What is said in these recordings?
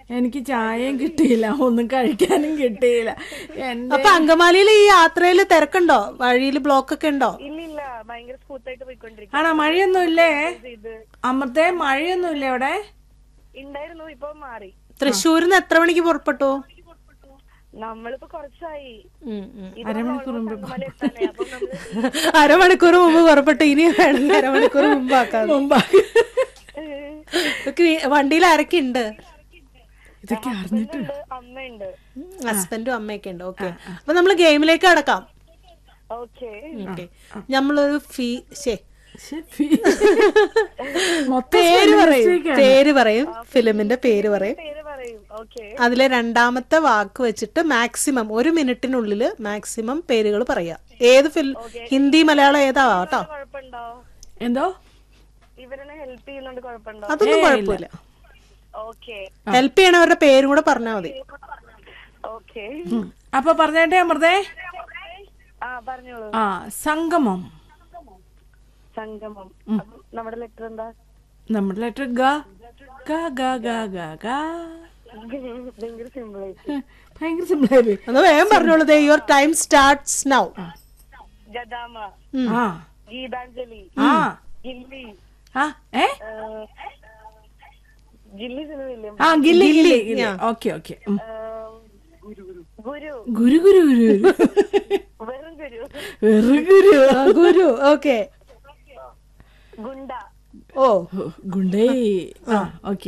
എനിക്ക് ചായയും കിട്ടിയില്ല ഒന്നും കഴിക്കാനും കിട്ടിയില്ല എന്റെ അപ്പൊ അങ്കമാലിയിൽ ഈ യാത്രയിൽ തിരക്കുണ്ടോ വഴിയിൽ ബ്ലോക്ക് ഒക്കെ ഉണ്ടോ ഇല്ലില്ല ഭയങ്കര സ്മൂത്ത് ആയിട്ട് പോയിക്കൊണ്ടിരിക്കും ആണോ മഴയൊന്നും ഇല്ലേ ഇത് അമ്മത്തെ മഴയൊന്നും ഇല്ലേ അവിടെ ഉണ്ടായിരുന്നു ഇപ്പൊ മാറി തൃശ്ശൂരിൽ നിന്ന് എത്ര മണിക്ക് പുറപ്പെട്ടു നമ്മളിപ്പോ കുറച്ചായി ഉം, ഉം. ഇത് നമ്മൾ almost അങ്കമാലി എത്താനായി. അപ്പം നമ്മള് അരമണിക്കൂർ മുമ്പ് പുറപ്പെട്ടു ഇനി വേണമെങ്കിൽ അരമണിക്കൂർ മുമ്പാക്കാം മുമ്പാക്കി ഇതൊക്കെ ഈ വണ്ടിയിൽ ആരൊക്കെ ഉണ്ട് ഇതൊക്കെ അറിഞ്ഞിട്ട് ഉണ്ട്, അമ്മയുണ്ട് ഹസ്ബൻഡും അമ്മയൊക്കെ ഉണ്ട് ഓക്കെ അപ്പൊ നമ്മള് ഗെയിമിലേക്ക് കടക്കാം ഓക്കെ ഓക്കെ നമ്മളൊരു ഫീ ശേ ശരി. മൊത്തം പേര് പറയും mistake ആണ്. പേര് പറയും ഫിലിമിന്റെ പേര് പറയും പേര് പറയും ഓക്കെ അതിലെ രണ്ടാമത്തെ വാക്ക് വെച്ചിട്ട് മാക്സിമം ഒരു മിനിറ്റിനുള്ളിൽ മാക്സിമം പേരുകൾ പറയാം ഏത് ഫിലിം ഹിന്ദി മലയാളം ഏതാ കേട്ടോ കുഴപ്പമുണ്ടോ എന്തോ ഇവരെന്നെ ഹെൽപ്പ് ചെയ്യുന്നോണ്ട് കുഴപ്പമുണ്ടോ അതൊന്നും കുഴപ്പമില്ല ഓക്കെ ഹെൽപ്പ് ചെയ്യണവരുടെ പേരും കൂടെ പറഞ്ഞാൽ മതി ഓക്കെ ഉം. അപ്പൊ പറഞ്ഞേട്ടെ അമൃതേ ആ പറഞ്ഞോളൂ ആ സംഗമം സംഗമം അപ്പം നമ്മുടെ ലെറ്റർ എന്താ നമ്മുടെ ലെറ്റർ ഗ ഗ ഗ ഗ ഗ ഗ ഭയങ്കര സിമ്പിൾ ആയിട്ട് ഭയങ്കര സിമ്പിൾ ആയി ഒന്ന് വേഗം പറഞ്ഞോളൂ ദേ your time starts now Gaddama ആ ഗീതാഞ്ജലി ആ ഗില്ലി ആ ഏ ഏഹ്, ഗില്ലി സിനിമയില്ലേ ആ ഗില്ലി ഗില്ലി ഗില്ലി ഓക്കെ ഓക്കെ ഉം. ഏഹ്, ഗുരു ഗുരു ഗുരു ഗുരു ഗുരു വെറും ഗുരു വെറു ഗുരു ഗുരു ഓക്കെ ഗുണ്ട ഓ ഗുണ്ടേ ആ ഓക്കെ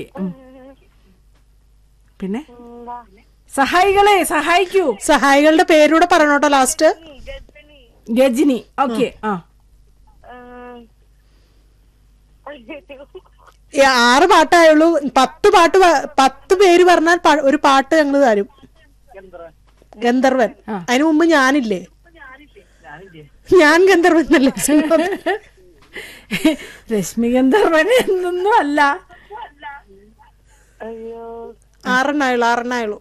പിന്നെ എന്താ? സഹായികളെ സഹായിക്കൂ സഹായികളുടെ പേരൂടെ പറഞ്ഞോട്ടോ ലാസ്റ്റ് ഗജനി ഗജിനി ഓക്കെ ആ ഏഹ്, ഈ ആറ് പാട്ടായുള്ളൂ പത്ത് പാട്ട് പ- പത്ത് പേര് പറഞ്ഞാൽ പ- ഒരു പാട്ട് ഞങ്ങൾ തരും ഗന്ധർവൻ അതിനു മുമ്പ് ഞാനില്ലേ ഞാൻ ഗന്ധർവൻ എന്നല്ലേ രശ്മി ഗന്ധർവൻ എന്നൊന്നും അല്ല അയ്യോ ആറെണ്ണായുള്ളൂ ആറെണ്ണായുള്ളൂ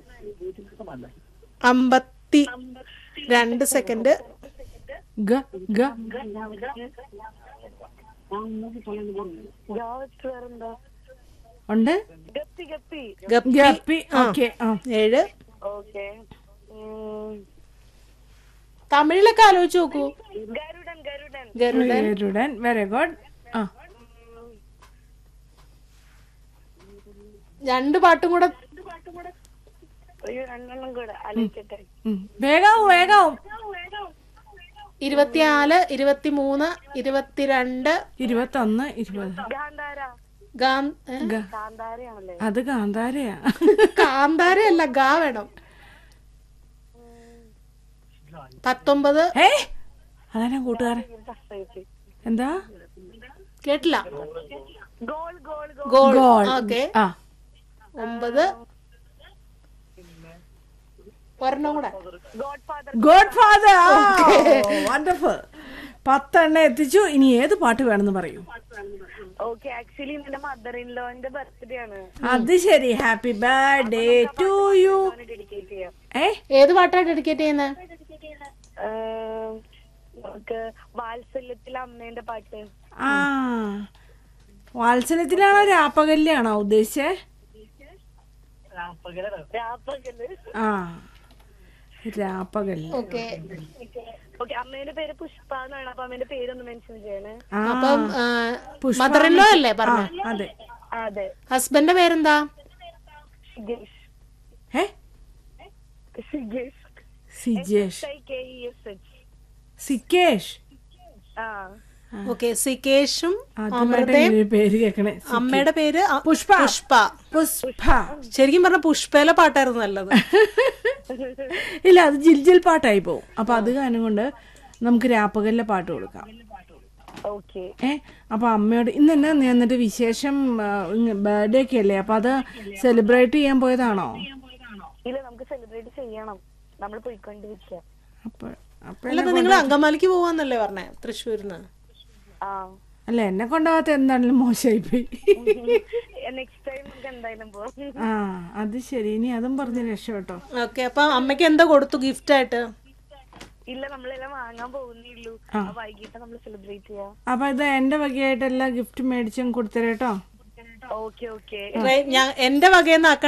അമ്പത്തി രണ്ട് സെക്കൻഡ് ഗ ഗ ഗാവത്ത് വേറെന്താ ഉണ്ട് ഗപ്പി ഗപ്പി ഗപ്പി ഓക്കെ ആ ഏഴ് ഓക്കെ തമിഴിലൊക്കെ ആലോചിച്ച് നോക്കൂ ഗരുഡൻ ഗരുഡൻ ഗരുഡൻ ഗരുഡൻ വെരി ഗുഡ് ആ രണ്ട് പാട്ടും കൂടെ ഒരു രണ്ടെണ്ണം കൂടെ ആലോചിക്കട്ടെ ഉം. വേഗാവും വേഗാവും ഇരുപത്തിനാല് ഇരുപത്തിമൂന്ന് ഇരുപത്തിരണ്ട് ഇരുപത്തൊന്ന് ഇരുപത് ഗാന്ധാര ഗാ- ഏ? ഗ- ഗാന്ധാരയാണല്ലേ അത് കാന്താരയാ കാന്താരയല്ല ഗാ വേണം പത്തൊമ്പത് ഏ അതാ കൂട്ടുകാരൻ എന്താ കേട്ടില്ല goal goal goal goal goal okay ആ ഒമ്പത് ഒരെണ്ണം കൂടെ Godfather Godfather wonderful പത്തെണ്ണം എത്തിച്ചു ഇനി ഏത് പാട്ട് വേണമെന്ന് പറയൂ ഓക്കെ ആക്ച്വലി എന്റെ മദർ ഇൻ ലോന്റെ ബർത്ത്ഡേ ആണ് അത് ശരി happy birthday to you dedicate ചെയ്യാം ഏ ഏത് പാട്ടാണ് ഡെഡിക്കേറ്റ് ചെയ്യുന്നത് ഏഹ്, നമുക്ക് വാത്സല്യത്തിൽ അമ്മേന്റെ പാട്ട് ആ വാത്സല്യത്തിലാണോ രാപ്പകല്യാണോ ഉദ്ദേശിച്ചേ രാപ്പകല് ആ രാപ്പകൽ ഓക്കെ ഓക്കെ അമ്മേന്റെ പേര് പുഷ്പ എന്നാണ് അപ്പൊ അമ്മേന്റെ പേരൊന്ന് മെൻഷൻ ചെയ്യണേ ആ അപ്പം പുഷ്പ മദർ ഇൻ ലോ അല്ലേ ആ, പറഞ്ഞ അതെ ആ, അതെ ഹസ്ബൻഡിന്റെ പേരെന്താ ഷിഗേഷ് ഏ ഷിഗേഷ് Sijesh K E S H Sikesh ആ ഓക്കെ സികേഷും ആദ്യമായിട്ട് ഇങ്ങനെ ഒരു പേര് കേക്കണേ അമ്മയുടെ പേര് അ- പുഷ്പ പുഷ്പ പുഷ്പ ശരിക്കും പറഞ്ഞ പുഷ്പയിലെ പാട്ടായിരുന്നു നല്ലത് ഇല്ല അത് ജിൽ ജിൽ പാട്ടായി പോവും അപ്പൊ അത് കാരണം കൊണ്ട് നമുക്ക് രാപ്പകലിലെ പാട്ട് കൊടുക്കാം ഓക്കെ ഏ അപ്പൊ അമ്മയോട് ഇന്ന് എന്നാ നീ എന്നിട്ട് വിശേഷം ബർത്ത്ഡേ ഒക്കെ അല്ലേ അപ്പൊ അത് സെലിബ്രേറ്റ് ചെയ്യാൻ പോയതാണോ ഇല്ല നമുക്ക് സെലിബ്രേറ്റ് ചെയ്യണം നമ്മൾ പോയിക്കൊണ്ടിരിക്കുക അപ്പൊ അപ്പൊ അല്ലാതെ നിങ്ങൾ അങ്കമാലിക്ക് പോവാന്നല്ലേ പറഞ്ഞേ തൃശ്ശൂരിന്ന് ആ അല്ല എന്നെ കൊണ്ടാവാത്ത എന്താണെങ്കിലും മോശമായി പോയി നെക്സ്റ്റ് ടൈം നമുക്ക് എന്തായാലും പോവാം ആ അത് ശരി ഇനി അതും പറഞ്ഞ് രക്ഷപ്പെട്ടോ ഓക്കെ അപ്പൊ അമ്മയ്ക്ക് എന്താ കൊടുത്തു ഗിഫ്റ്റ് ആയിട്ട് ഇല്ല നമ്മളെല്ലാം വാങ്ങാൻ പോകുന്നേ ഉള്ളൂ വൈകിട്ട് നമ്മൾ സെലിബ്രേറ്റ് ചെയ്യാം അപ്പൊ ഇത് എന്റെ വകയായിട്ട് എല്ലാ ഗിഫ്റ്റ് മേടിച്ചും കൊടുത്തരേട്ടോ ഓക്കെ ഓക്കെ ഞാൻ എന്റെ വകയെന്ന്